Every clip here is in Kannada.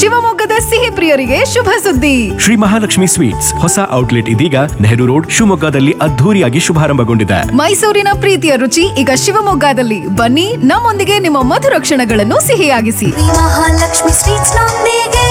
ಶಿವಮೊಗ್ಗದ ಸಿಹಿ ಪ್ರಿಯರಿಗೆ ಶುಭ ಸುದ್ದಿ ಶ್ರೀ ಮಹಾಲಕ್ಷ್ಮಿ ಸ್ವೀಟ್ಸ್ ಹೊಸ ಔಟ್ಲೆಟ್ ಇದೀಗ ನೆಹರು ರೋಡ್ ಶಿವಮೊಗ್ಗದಲ್ಲಿ ಅದ್ಧೂರಿಯಾಗಿ ಶುಭಾರಂಭಗೊಂಡಿದೆ ಮೈಸೂರಿನ ಪ್ರೀತಿಯ ರುಚಿ ಈಗ ಶಿವಮೊಗ್ಗದಲ್ಲಿ ಬನ್ನಿ ನಮ್ಮೊಂದಿಗೆ ನಿಮ್ಮ ಮಧುರ ಕ್ಷಣಗಳನ್ನು ಸಿಹಿಯಾಗಿಸಿ ಮಹಾಲಕ್ಷ್ಮಿ ಸ್ವೀಟ್ಸ್ ನೊಂದಿಗೆ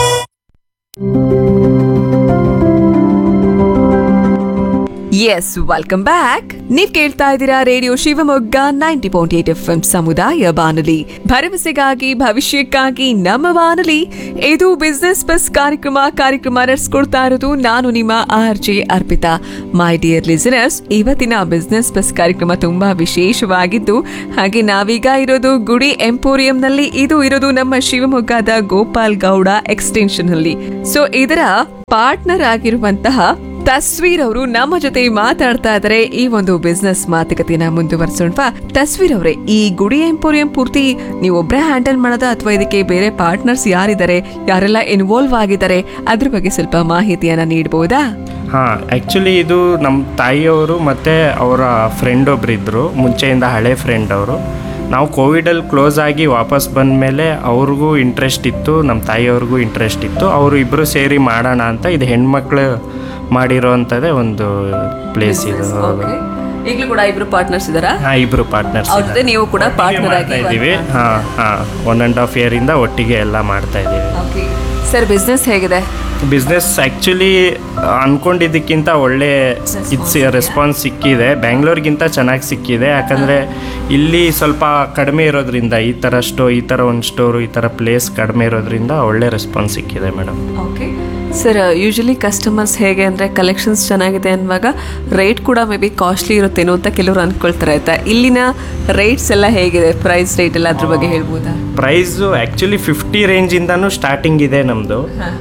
ಎಸ್ ವೆಲ್ಕಮ್ ಬ್ಯಾಕ್ ನೀವ್ ಕೇಳ್ತಾ ಇದ್ದೀರಾ radio Shivamogga ninety point eight F ಸಮುದಾಯ ಬಾನುಲಿ ಭರವಸೆಗಾಗಿ ಭವಿಷ್ಯಕ್ಕಾಗಿ ನಮ್ಮ ಬಾನುಲಿ ಇದು ಬಿಸ್ನೆಸ್ ಬಸ್ ಕಾರ್ಯಕ್ರಮ ಕಾರ್ಯಕ್ರಮ ನಡೆಸ್ಕೊಡ್ತಾ ಇರೋದು ನಾನು ನಿಮ್ಮ R J Arpita my dear listeners ಇವತ್ತಿನ ಬಿಸ್ನೆಸ್ ಬಸ್ ಕಾರ್ಯಕ್ರಮ ತುಂಬಾ ವಿಶೇಷವಾಗಿದ್ದು ಹಾಗೆ ನಾವೀಗ ಇರೋದು ಗುಡಿ ಎಂಪೋರಿಯಂನಲ್ಲಿ ಇದು ಇರೋದು ನಮ್ಮ ಶಿವಮೊಗ್ಗದ ಗೋಪಾಲ್ ಗೌಡ ಎಕ್ಸ್ಟೆನ್ಷನ್ ಅಲ್ಲಿ ಸೊ ಇದರ ಪಾರ್ಟ್ನರ್ ಆಗಿರುವಂತಹ ತಸ್ವೀರ್ ಅವರು ನಮ್ಮ ಜೊತೆ ಮಾತಾಡ್ತಾ ಇದ್ದಾರೆ ಈ ಒಂದು ಬಿಸ್ನೆಸ್ ಮಾತುಕತೆನ ಮುಂದುವರಿಸೋಣ ತಸ್ವೀರ್ ಅವರೇ ಈ ಗುಡಿ ಎಂಪೋರಿಯಂ ಪೂರ್ತಿ ನೀವು ಒಬ್ಬರೇ ಹ್ಯಾಂಡಲ್ ಮಾಡೋದ ಅಥವಾ ಇದಕ್ಕೆ ಬೇರೆ ಪಾರ್ಟ್ನರ್ಸ್ ಯಾರಿದ್ದಾರೆ ಯಾರೆಲ್ಲ ಇನ್ವಾಲ್ವ್ ಆಗಿದ್ದಾರೆ ಅದ್ರ ಬಗ್ಗೆ ಸ್ವಲ್ಪ ಮಾಹಿತಿಯನ್ನ ನೀಡಬಹುದಾ ಹಾಂ ಆ್ಯಕ್ಚುಲಿ ಇದು ನಮ್ಮ ತಾಯಿಯವರು ಮತ್ತು ಅವರ ಫ್ರೆಂಡ್ ಒಬ್ಬರಿದ್ದರು ಮುಂಚೆಯಿಂದ ಹಳೆ ಫ್ರೆಂಡ್ ಅವರು ನಾವು ಕೋವಿಡಲ್ಲಿ ಕ್ಲೋಸ್ ಆಗಿ ವಾಪಸ್ ಬಂದ ಮೇಲೆ ಅವ್ರಿಗೂ ಇಂಟ್ರೆಸ್ಟ್ ಇತ್ತು ನಮ್ಮ ತಾಯಿಯವ್ರಿಗೂ ಇಂಟ್ರೆಸ್ಟ್ ಇತ್ತು ಅವರು ಇಬ್ಬರು ಸೇರಿ ಮಾಡೋಣ ಅಂತ ಇದು ಹೆಣ್ಮಕ್ಳು ಮಾಡಿರೋವಂಥದ್ದೇ ಒಂದು ಪ್ಲೇಸ್ ಇದು ಹೌದು ಈಗಲೂ ಕೂಡ ಇಬ್ರು ಪಾರ್ಟ್ನರ್ಸ್ ಇದಾರಾ ಹಾಂ ಇಬ್ಬರು ಪಾರ್ಟ್ನರ್ಸ್ ಅವ್ರ ಜೊತೆ ನೀವು ಕೂಡ ಪಾರ್ಟ್ನರ್ ಮಾಡ್ತಾ ಆಗಿ ಇದ್ದೀವಿ ಹಾಂ ಹಾಂ ಒನ್ ಆ್ಯಂಡ್ ಹಾಫ್ ಇಯರಿಂದ ಒಟ್ಟಿಗೆ ಎಲ್ಲ ಮಾಡ್ತಾ ಇದ್ದೀವಿ ಸರ್ ಬಿಸ್ನೆಸ್ ಹೇಗಿದೆ ಬಿಸ್ನೆಸ್ ಆ್ಯಕ್ಚುಲಿ ಅನ್ಕೊಂಡಿದ್ದಕ್ಕಿಂತ ಒಳ್ಳೆ ಇಟ್ಸ್ ರೆಸ್ಪಾನ್ಸ್ ಸಿಕ್ಕಿದೆ ಬ್ಯಾಂಗ್ಳೂರ್ಗಿಂತ ಚೆನ್ನಾಗಿ ಸಿಕ್ಕಿದೆ ಯಾಕಂದರೆ ಇಲ್ಲಿ ಸ್ವಲ್ಪ ಕಡಿಮೆ ಇರೋದ್ರಿಂದ ಈ ಥರ ಸ್ಟೋ ಈ ಥರ ಒಂದು ಸ್ಟೋರು ಈ ಥರ ಪ್ಲೇಸ್ ಕಡಿಮೆ ಇರೋದ್ರಿಂದ ಒಳ್ಳೆ ರೆಸ್ಪಾನ್ಸ್ ಸಿಕ್ಕಿದೆ madam okay sir usually customers ಹೇಗೆ ಅಂದರೆ ಕಲೆಕ್ಷನ್ಸ್ ಚೆನ್ನಾಗಿದೆ ಅನ್ನುವಾಗ ರೇಟ್ ಕೂಡ ಮೇ ಬಿ ಕಾಸ್ಟ್ಲಿ ಇರುತ್ತೇನೋ ಅಂತ ಕೆಲವರು ಅಂದ್ಕೊಳ್ತಾರೆ ಆಯ್ತಾ ಇಲ್ಲಿನ ರೇಟ್ಸ್ ಎಲ್ಲ ಹೇಗಿದೆ ಪ್ರೈಸ್ ರೇಟ್ ಎಲ್ಲ ಅದ್ರ ಬಗ್ಗೆ ಹೇಳ್ಬೋದಾ ಪ್ರೈಸು ಆ್ಯಕ್ಚುಲಿ ಫಿಫ್ಟಿ ರೇಂಜಿಂದನೂ ಸ್ಟಾರ್ಟಿಂಗ್ ಇದೆ ನಮ್ಮದು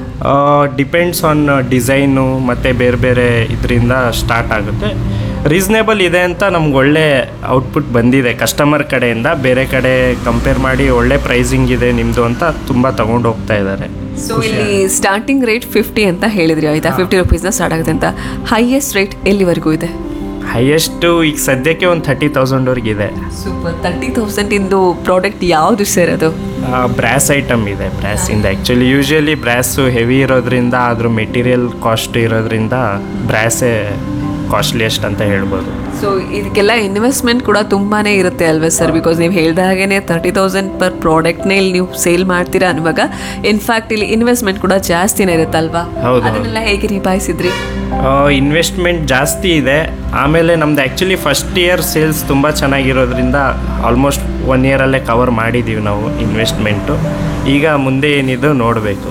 ಡಿಪೆಂಡ್ಸ್ ಆನ್ ಡಿಸೈನು ಮತ್ತು ಬೇರೆ ಬೇರೆ ಇದರಿಂದ ಸ್ಟಾರ್ಟ್ ಆಗುತ್ತೆ ರೀಸ್ನೇಬಲ್ ಇದೆ ಅಂತ ನಮ್ಗೆ ಒಳ್ಳೆ ಔಟ್ಪುಟ್ ಬಂದಿದೆ ಕಸ್ಟಮರ್ ಕಡೆಯಿಂದ ಬೇರೆ ಕಡೆ ಕಂಪೇರ್ ಮಾಡಿ ಒಳ್ಳೆ ಪ್ರೈಸಿಂಗ್ ಇದೆ ನಿಮ್ಮದು ಅಂತ ತುಂಬ ತಗೊಂಡು ಹೋಗ್ತಾ ಇದ್ದಾರೆ ಸೊ ಇಲ್ಲಿ ಸ್ಟಾರ್ಟಿಂಗ್ ರೇಟ್ ಫಿಫ್ಟಿ ಅಂತ ಹೇಳಿದ್ರಿ ಆಯ್ತಾ ಫಿಫ್ಟಿ ರುಪೀಸ್ನ ಸ್ಟಾರ್ಟ್ ಆಗುತ್ತೆ ಅಂತ ಹೈಯೆಸ್ಟ್ ರೇಟ್ ಎಲ್ಲಿವರೆಗೂ ಇದೆ ಹೈಯೆಸ್ಟು ಈಗ ಸದ್ಯಕ್ಕೆ ಒಂದು ಥರ್ಟಿ ತೌಸಂಡ್ವರೆಗೆ ಇದೆ ಸೂಪರ್ ತರ್ಟಿ ತೌಸಂಡ್ ಇಂದು ಪ್ರಾಡಕ್ಟ್ ಯಾವುದು ಸರ್ ಅದು ಬ್ರ್ಯಾಸ್ ಐಟಮ್ ಇದೆ ಬ್ರ್ಯಾಸಿಂದ ಆ್ಯಕ್ಚುಲಿ ಯೂಶಲಿ ಬ್ರ್ಯಾಸು ಹೆವಿ ಇರೋದ್ರಿಂದ ಅದ್ರ ಮೆಟೀರಿಯಲ್ ಕಾಸ್ಟ್ ಇರೋದ್ರಿಂದ ಬ್ರ್ಯಾಸೇ ಕಾಸ್ಟ್ಲಿಯೆಸ್ಟ್ ಅಂತ ಹೇಳ್ಬೋದು ಸೊ ಇದಕ್ಕೆಲ್ಲ ಇನ್ವೆಸ್ಟ್ಮೆಂಟ್ ಕೂಡ ತುಂಬಾನೇ ಇರುತ್ತೆ ಅಲ್ವಾ ಸರ್ ಬಿಕಾಸ್ ನೀವು ಹೇಳ್ದ ಹಾಗೇನೆ ತರ್ಟಿ ತೌಸಂಡ್ ಪರ್ ಪ್ರಾಡಕ್ಟ್ನೇ ಇಲ್ಲಿ ನೀವು ಸೇಲ್ ಮಾಡ್ತೀರಾ ಅನ್ನುವಾಗ ಇನ್ಫ್ಯಾಕ್ಟ್ ಇಲ್ಲಿ ಇನ್ವೆಸ್ಟ್ಮೆಂಟ್ ಕೂಡ ಜಾಸ್ತಿನೇ ಇರುತ್ತಲ್ವಾ ಹೌದು. ಅದನ್ನೆಲ್ಲ ಹೇಗೆ ನಿಭಾಯಿಸಿದ್ರಿ ಇನ್ವೆಸ್ಟ್ಮೆಂಟ್ ಜಾಸ್ತಿ ಇದೆ ಆಮೇಲೆ ನಮ್ದು ಆ್ಯಕ್ಚುಲಿ ಫಸ್ಟ್ ಇಯರ್ ಸೇಲ್ಸ್ ತುಂಬ ಚೆನ್ನಾಗಿರೋದ್ರಿಂದ ಆಲ್ಮೋಸ್ಟ್ ಒನ್ ಇಯರಲ್ಲೇ ಕವರ್ ಮಾಡಿದ್ದೀವಿ ನಾವು ಇನ್ವೆಸ್ಟ್ಮೆಂಟು ಈಗ ಮುಂದೆ ಏನಿದೆ ನೋಡಬೇಕು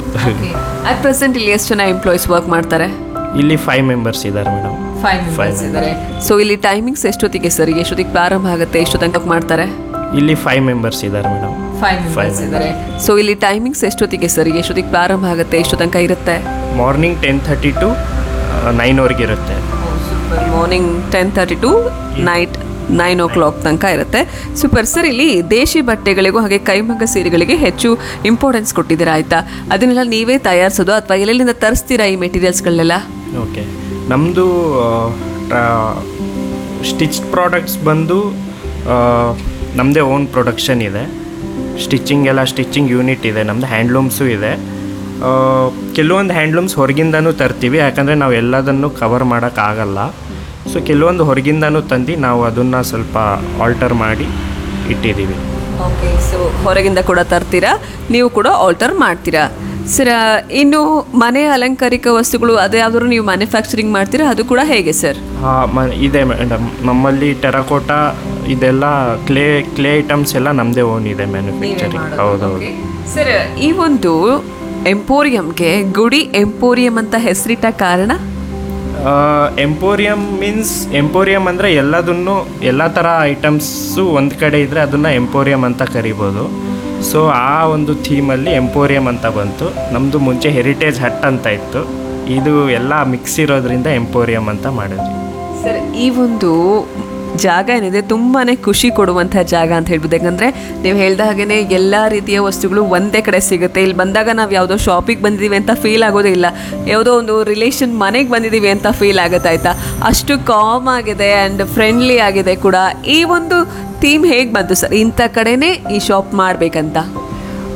ಅಟ್ ಪ್ರೆಸೆಂಟ್ ಇಲ್ಲಿ ಎಷ್ಟು ಜನ ಎಂಪ್ಲಾಯೀಸ್ ವರ್ಕ್ ಮಾಡ್ತಾರೆ ಇಲ್ಲಿ ಫೈವ್ ಮೆಂಬರ್ಸ್ ಇದ್ದಾರೆ ಮೇಡಮ್ ಫೈವ್ Five ಇದ್ದಾರೆ ಸೊ ಇಲ್ಲಿ ಟೈಮಿಂಗ್ಸ್ ಎಷ್ಟೊತ್ತಿಗೆ ಸರ್ ಎಷ್ಟೊತ್ತಿಗೆ ಪ್ರಾರಂಭ ಆಗುತ್ತೆ ಎಷ್ಟು ತನಕ ಮಾಡ್ತಾರೆ ಇಲ್ಲಿ ಫೈವ್ ಮೆಂಬರ್ಸ್ ಇದ್ದಾರೆ ಮೇಡಮ್ ಫೈವ್ Five ಇದ್ದಾರೆ ಸೊ ಇಲ್ಲಿ ಟೈಮಿಂಗ್ಸ್ ಎಷ್ಟೊತ್ತಿಗೆ ಸರ್ ಎಷ್ಟೊತ್ತಿಗೆ ಪ್ರಾರಂಭ ಆಗುತ್ತೆ ಎಷ್ಟು ತನಕ ಇರುತ್ತೆ ಮಾರ್ನಿಂಗ್ ಟೆನ್ ಥರ್ಟಿ ಟು ನೈನ್ವರೆಗೆ ಇರುತ್ತೆ morning ten thirty to night nine o'clock ತನಕ ಇರುತ್ತೆ ಸೂಪರ್ ಸರ್ ಇಲ್ಲಿ ದೇಶಿ ಬಟ್ಟೆಗಳಿಗೂ ಹಾಗೆ ಕೈಮಗ್ಗ ಸೀರೆಗಳಿಗೆ ಹೆಚ್ಚು ಇಂಪಾರ್ಟೆನ್ಸ್ ಕೊಟ್ಟಿದ್ದೀರಾ ಆಯ್ತಾ ಅದನ್ನೆಲ್ಲ ನೀವೇ ತಯಾರಿಸೋದು ಅಥವಾ ಎಲ್ಲೆಲ್ಲಿಂದ ತರಿಸ್ತೀರಾ ಈ ಮೆಟೀರಿಯಲ್ಸ್ಗಳನ್ನೆಲ್ಲ ಓಕೆ ನಮ್ಮದು ಸ್ಟಿಚ್ ಪ್ರಾಡಕ್ಟ್ಸ್ ಬಂದು ನಮ್ಮದೇ ಓನ್ ಪ್ರೊಡಕ್ಷನ್ ಇದೆ ಸ್ಟಿಚಿಂಗ್ ಎಲ್ಲ ಸ್ಟಿಚಿಂಗ್ ಯೂನಿಟ್ ಇದೆ ನಮ್ಮದು ಹ್ಯಾಂಡ್ಲೂಮ್ಸು ಇದೆ ಆ, ಕೆಲವೊಂದು ಹ್ಯಾಂಡ್ಲೂಮ್ಸ್ ಹೊರಗಿಂದನೂ ತರ್ತೀವಿ ಯಾಕಂದರೆ ನಾವು ಎಲ್ಲದನ್ನು ಕವರ್ ಮಾಡೋಕ್ಕಾಗಲ್ಲ ಸೊ ಕೆಲವೊಂದು ಹೊರಗಿಂದನೂ ತಂದು ನಾವು ಅದನ್ನು ಸ್ವಲ್ಪ ಆಲ್ಟರ್ ಮಾಡಿ ಇಟ್ಟಿದ್ದೀವಿ ಓಕೆ ಸೊ ಹೊರಗಿಂದ ಕೂಡ ತರ್ತೀರಾ ನೀವು ಕೂಡ ಆಲ್ಟರ್ ಮಾಡ್ತೀರಾ ಸರ್ ಇನ್ನು ಮನೆ ಅಲಂಕಾರಿಕ ವಸ್ತುಗಳು ಅದು ಯಾವ್ದಾದ್ರು ನೀವು ಮ್ಯಾನುಫ್ಯಾಕ್ಚರಿಂಗ್ ಮಾಡ್ತೀರಾ ಅದು ಕೂಡ ಹೇಗೆ ಸರ್ ಆ, ಮ ಇದೆ ಮೇಡಮ್ ನಮ್ಮಲ್ಲಿ ಟೆರಕೋಟಾ ಇದೆಲ್ಲ ಕ್ಲೇ ಕ್ಲೇ ಐಟಮ್ಸ್ ಎಲ್ಲ ನಮ್ಮದೇ ಓನ್ ಇದೆ ಮ್ಯಾನುಫ್ಯಾಕ್ಚರಿಂಗ್ ಹೌದೌದು ಸರ್ ಈ ಒಂದು ಎಂಪೋರಿಯಂಗೆ ಗುಡಿ ಎಂಪೋರಿಯಂ ಅಂತ ಹೆಸರಿಟ್ಟ ಕಾರಣ ಎಂಪೋರಿಯಂ ಮೀನ್ಸ್ ಎಂಪೋರಿಯಂ ಅಂದರೆ ಎಲ್ಲದನ್ನು ಎಲ್ಲ ಥರ ಐಟಮ್ಸು ಒಂದು ಕಡೆ ಇದ್ದರೆ ಅದನ್ನು ಎಂಪೋರಿಯಂ ಅಂತ ಕರಿಬೋದು ಸೊ ಆ ಒಂದು ಥೀಮಲ್ಲಿ ಎಂಪೋರಿಯಂ ಅಂತ ಬಂತು ನಮ್ಮದು ಮುಂಚೆ ಹೆರಿಟೇಜ್ ಹಟ್ ಅಂತ ಇತ್ತು ಇದು ಎಲ್ಲ ಮಿಕ್ಸ್ ಇರೋದ್ರಿಂದ ಎಂಪೋರಿಯಂ ಅಂತ ಮಾಡಿದ್ವಿ ಸರ್ ಈ ಒಂದು ಜಾಗ ಏನಿದೆ ತುಂಬಾನೇ ಖುಷಿ ಕೊಡುವಂಥ ಜಾಗ ಅಂತ ಹೇಳ್ಬೋದು ಯಾಕಂದ್ರೆ ನೀವು ಹೇಳ್ದ ಹಾಗೇನೆ ಎಲ್ಲ ರೀತಿಯ ವಸ್ತುಗಳು ಒಂದೇ ಕಡೆ ಸಿಗುತ್ತೆ ಇಲ್ಲಿ ಬಂದಾಗ ನಾವು ಯಾವುದೋ ಶಾಪಿಗೆ ಬಂದಿದ್ದೀವಿ ಅಂತ ಫೀಲ್ ಆಗೋದೇ ಇಲ್ಲ ಯಾವುದೋ ಒಂದು ರಿಲೇಷನ್ ಮನೆಗೆ ಬಂದಿದ್ದೀವಿ ಅಂತ ಫೀಲ್ ಆಗುತ್ತೆ ಆಯ್ತಾ ಅಷ್ಟು ಕಾಮ್ ಆಗಿದೆ ಆ್ಯಂಡ್ ಫ್ರೆಂಡ್ಲಿ ಆಗಿದೆ ಕೂಡ ಈ ಒಂದು ಥೀಮ್ ಹೇಗೆ ಬಂತು ಸರ್ ಇಂಥ ಕಡೆನೇ ಈ ಶಾಪ್ ಮಾಡಬೇಕಂತ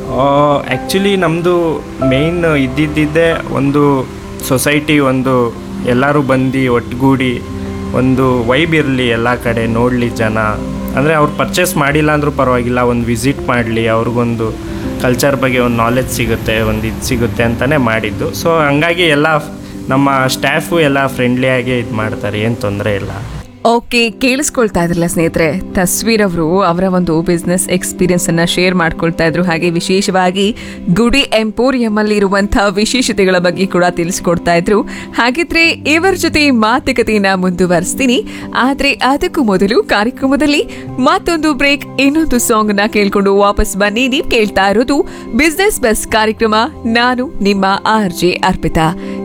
ಆ್ಯಕ್ಚುಲಿ ನಮ್ಮದು ಮೇಯ್ನ್ ಇದ್ದಿದ್ದಿದ್ದೇ ಒಂದು ಸೊಸೈಟಿ ಒಂದು ಎಲ್ಲರೂ ಬಂದು ಒಟ್ಟುಗೂಡಿ ಒಂದು ವೈಬ್ ಇರಲಿ ಎಲ್ಲ ಕಡೆ ನೋಡಲಿ ಜನ ಅಂದರೆ ಅವ್ರು ಪರ್ಚೇಸ್ ಮಾಡಿಲ್ಲ ಅಂದರೂ ಪರವಾಗಿಲ್ಲ ಒಂದು ವಿಸಿಟ್ ಮಾಡಲಿ ಅವ್ರಿಗೊಂದು ಕಲ್ಚರ್ ಬಗ್ಗೆ ಒಂದು ನಾಲೆಜ್ ಸಿಗುತ್ತೆ ಒಂದು ಇದು ಸಿಗುತ್ತೆ ಅಂತಲೇ ಮಾಡಿದ್ದು ಸೊ ಹಂಗಾಗಿ ಎಲ್ಲ ನಮ್ಮ ಸ್ಟಾಫು ಎಲ್ಲ ಫ್ರೆಂಡ್ಲಿಯಾಗಿ ಇದು ಮಾಡ್ತಾರೆ ಏನು ತೊಂದರೆ ಇಲ್ಲ ಓಕೆ ಕೇಳಿಸ್ಕೊಳ್ತಾ ಇದ್ರಲ್ಲ ಸ್ನೇಹಿತರೆ ತಸ್ವೀರ್ ಅವರು ಅವರ ಒಂದು ಬಿಸ್ನೆಸ್ ಎಕ್ಸ್ಪೀರಿಯನ್ಸ್ ಅನ್ನ ಶೇರ್ ಮಾಡ್ಕೊಳ್ತಾ ಇದ್ರು ಹಾಗೆ ವಿಶೇಷವಾಗಿ ಗುಡಿ ಎಂಪೋರಿಯಂ ಅಲ್ಲಿ ಇರುವಂತಹ ವಿಶೇಷತೆಗಳ ಬಗ್ಗೆ ಕೂಡ ತಿಳಿಸ್ಕೊಡ್ತಾ ಇದ್ರು ಹಾಗಿದ್ರೆ ಇವರ ಜೊತೆ ಮಾತುಕತೆಯನ್ನ ಮುಂದುವರಿಸ್ತೀನಿ ಆದ್ರೆ ಅದಕ್ಕೂ ಮೊದಲು ಕಾರ್ಯಕ್ರಮದಲ್ಲಿ ಮತ್ತೊಂದು ಬ್ರೇಕ್ ಇನ್ನೊಂದು ಸಾಂಗ್ ನ ಕೇಳ್ಕೊಂಡು ವಾಪಸ್ ಬನ್ನಿ ನೀವು ಕೇಳ್ತಾ ಇರೋದು ಬಿಸ್ನೆಸ್ ಬಸ್ ಕಾರ್ಯಕ್ರಮ ನಾನು ನಿಮ್ಮ ಆರ್ ಜೆ ಅರ್ಪಿತಾ